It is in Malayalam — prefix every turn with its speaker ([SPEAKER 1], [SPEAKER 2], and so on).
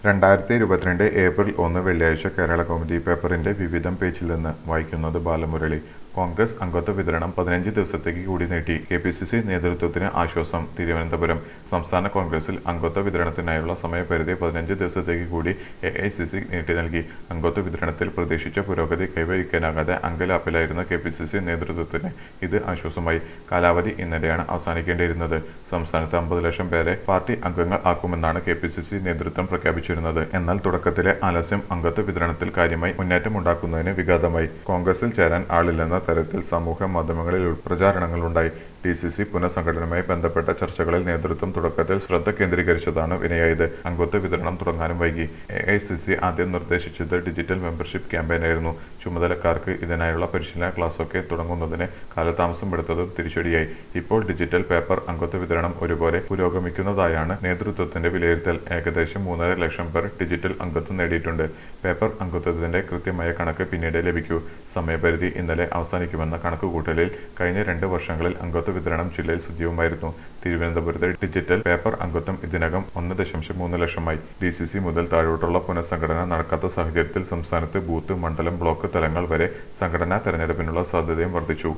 [SPEAKER 1] രണ്ടായിരത്തി ഇരുപത്തിരണ്ട് ഏപ്രിൽ ഒന്ന് വെള്ളിയാഴ്ച കേരള കൗമുദി പേപ്പറിന്റെ വിവിധം പേജിൽ നിന്ന് വായിക്കുന്നത് ബാലമുരളി കോൺഗ്രസ് അംഗത്വ വിതരണം പതിനഞ്ച് ദിവസത്തേക്ക് കൂടി നീട്ടി കെ പി സി സി നേതൃത്വത്തിന് ആശ്വാസം തിരുവനന്തപുരം സംസ്ഥാന കോൺഗ്രസിൽ അംഗത്വ വിതരണത്തിനായുള്ള സമയപരിധി പതിനഞ്ച് ദിവസത്തേക്ക് കൂടി എ ഐ സി സി നീട്ടി നൽകി അംഗത്വ വിതരണത്തിൽ പ്രതീക്ഷിച്ച പുരോഗതി കൈവരിക്കാനാകാതെ അങ്കലാപ്പിലായിരുന്ന കെ പി സി സി നേതൃത്വത്തിന് ഇത് ആശ്വാസമായി കാലാവധി ഇന്നലെയാണ് അവസാനിക്കേണ്ടിയിരുന്നത് സംസ്ഥാനത്ത് അമ്പത് ലക്ഷം പേരെ പാർട്ടി അംഗങ്ങൾ ആക്കുമെന്നാണ് കെ പി സി സി നേതൃത്വം പ്രഖ്യാപിച്ചിരുന്നത് എന്നാൽ തുടക്കത്തിലെ ആലസ്യം അംഗത്വ വിതരണത്തിൽ കാര്യമായി മുന്നേറ്റമുണ്ടാക്കുന്നതിന് വിഘാതമായി കോൺഗ്രസിൽ ചേരാൻ ആളില്ലെന്ന തരത്തിൽ സമൂഹ മാധ്യമങ്ങളിൽ പ്രചാരണങ്ങളുണ്ടായി ഡി സി സി പുനഃസംഘടനയുമായി ബന്ധപ്പെട്ട ചർച്ചകളിൽ നേതൃത്വം തുടക്കത്തിൽ ശ്രദ്ധ കേന്ദ്രീകരിച്ചതാണ് വിനയായത് അംഗത്വ വിതരണം തുടങ്ങാനും വൈകി എ ഐ സി സി ആദ്യം നിർദ്ദേശിച്ചത് ഡിജിറ്റൽ മെമ്പർഷിപ്പ് ക്യാമ്പയിനായിരുന്നു ചുമതലക്കാർക്ക് ഇതിനായുള്ള പരിശീലന ക്ലാസ്സൊക്കെ തുടങ്ങുന്നതിന് കാലതാമസം എടുത്തതും തിരിച്ചടിയായി ഇപ്പോൾ ഡിജിറ്റൽ പേപ്പർ അംഗത്വ വിതരണം ഒരുപോലെ പുരോഗമിക്കുന്നതായാണ് നേതൃത്വത്തിന്റെ വിലയിരുത്തൽ ഏകദേശം മൂന്നര ലക്ഷം പേർ ഡിജിറ്റൽ അംഗത്വം നേടിയിട്ടുണ്ട് പേപ്പർ അംഗത്വത്തിന്റെ കൃത്യമായ കണക്ക് പിന്നീട് ലഭിക്കൂ സമയപരിധി ഇന്നലെ അവസാനിക്കുമെന്ന കണക്കുകൂട്ടലിൽ കഴിഞ്ഞ രണ്ട് വർഷങ്ങളിൽ അംഗത്വ വിതരണം ജില്ലയിൽ സജീവമായിരുന്നു തിരുവനന്തപുരത്തെ ഡിജിറ്റൽ പേപ്പർ അംഗത്വം ഇതിനകം ഒന്ന് ദശാംശം മൂന്ന് ലക്ഷമായി ഡി സി സി മുതൽ താഴോട്ടുള്ള പുനഃസംഘടന നടക്കാത്ത സാഹചര്യത്തിൽ സംസ്ഥാനത്ത് ബൂത്ത് മണ്ഡലം ബ്ലോക്ക് തലങ്ങൾ വരെ സംഘടനാ തെരഞ്ഞെടുപ്പിനുള്ള സാധ്യതയും വർദ്ധിച്ചു